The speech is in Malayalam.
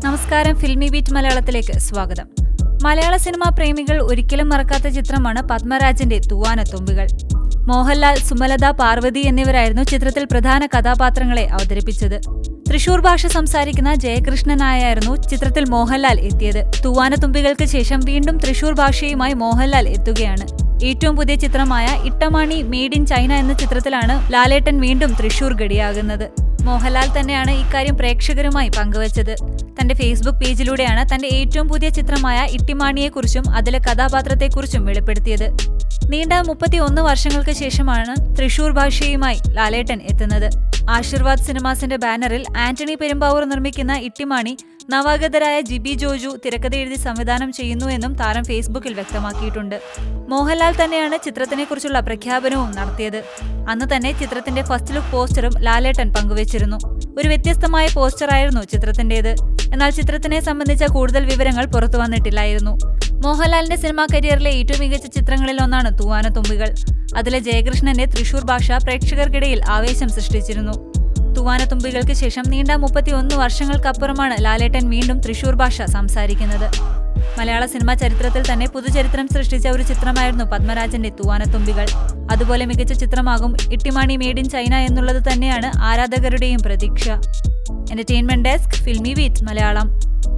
നമസ്കാരം ഫിൽമി ബീറ്റ് മലയാളത്തിലേക്ക് സ്വാഗതം മലയാള സിനിമാ പ്രേമികൾ ഒരിക്കലും മറക്കാത്ത ചിത്രമാണ് പത്മരാജന്റെ തൂവാനത്തുമ്പികൾ മോഹൻലാൽ സുമലത പാർവതി എന്നിവരായിരുന്നു ചിത്രത്തിൽ പ്രധാന കഥാപാത്രങ്ങളെ അവതരിപ്പിച്ചത് തൃശൂർ ഭാഷ സംസാരിക്കുന്ന ജയകൃഷ്ണനായായിരുന്നു ചിത്രത്തിൽ മോഹൻലാൽ എത്തിയത് തൂവാനത്തുമ്പികൾക്ക് ശേഷം വീണ്ടും തൃശൂർ ഭാഷയുമായി മോഹൻലാൽ എത്തുകയാണ് ഏറ്റവും പുതിയ ചിത്രമായ ഇട്ടമാണി മെയ്ഡ് ഇൻ ചൈന എന്ന ചിത്രത്തിലാണ് ലാലേട്ടൻ വീണ്ടും തൃശൂർ ഗഡിയാകുന്നത് മോഹൻലാൽ തന്നെയാണ് ഇക്കാര്യം പ്രേക്ഷകരുമായി പങ്കുവച്ചത് തന്റെ ഫേസ്ബുക്ക് പേജിലൂടെയാണ് തന്റെ ഏറ്റവും പുതിയ ചിത്രമായ ഇട്ടിമാണിയെക്കുറിച്ചും അതിലെ കഥാപാത്രത്തെക്കുറിച്ചും വെളിപ്പെടുത്തിയത് നീണ്ട മുപ്പത്തി ഒന്ന് വർഷങ്ങൾക്ക് ശേഷമാണ് തൃശൂർ ഭാഷയുമായി ലാലേട്ടൻ എത്തുന്നത് ആശീർവാദ് സിനിമാസിന്റെ ബാനറിൽ ആന്റണി പെരുമ്പാവൂർ നിർമ്മിക്കുന്ന ഇട്ടിമാണി നവാഗതരായ ജിബി ജോജു തിരക്കഥ എഴുതി സംവിധാനം ചെയ്യുന്നുവെന്നും താരം ഫേസ്ബുക്കിൽ വ്യക്തമാക്കിയിട്ടുണ്ട് മോഹൻലാൽ തന്നെയാണ് ചിത്രത്തിനെക്കുറിച്ചുള്ള പ്രഖ്യാപനവും നടത്തിയത് അന്ന് തന്നെ ചിത്രത്തിന്റെ ഫസ്റ്റ് ലുക്ക് പോസ്റ്ററും ലാലേട്ടൻ പങ്കുവച്ചിരുന്നു ഒരു വ്യത്യസ്തമായ പോസ്റ്ററായിരുന്നു ചിത്രത്തിന്റേത് എന്നാൽ ചിത്രത്തിനെ സംബന്ധിച്ച കൂടുതൽ വിവരങ്ങൾ പുറത്തു വന്നിട്ടില്ലായിരുന്നു മോഹൻലാലിന്റെ സിനിമാ കരിയറിലെ ഏറ്റവും മികച്ച ചിത്രങ്ങളിൽ ഒന്നാണ് തൂവാനത്തുമ്പികൾ അതിലെ ജയകൃഷ്ണന്റെ തൃശൂർ ഭാഷ പ്രേക്ഷകർക്കിടയിൽ ആവേശം സൃഷ്ടിച്ചിരുന്നു തൂവാനത്തുമ്പികൾക്ക് ശേഷം നീണ്ട മുപ്പത്തി ഒന്ന് വർഷങ്ങൾക്കപ്പുറമാണ് ലാലേട്ടൻ വീണ്ടും തൃശൂർ ഭാഷ സംസാരിക്കുന്നത് മലയാള സിനിമാ ചരിത്രത്തിൽ തന്നെ പുതുചരിത്രം സൃഷ്ടിച്ച ഒരു ചിത്രമായിരുന്നു പത്മരാജന്റെ തൂവാനത്തുമ്പികൾ അതുപോലെ മികച്ച ചിത്രമാകും ഇട്ടിമാണി മെയ്ഡ് ഇൻ ചൈന എന്നുള്ളത് തന്നെയാണ് ആരാധകരുടെയും പ്രതീക്ഷ entertainment desk Filmibeat Malayalam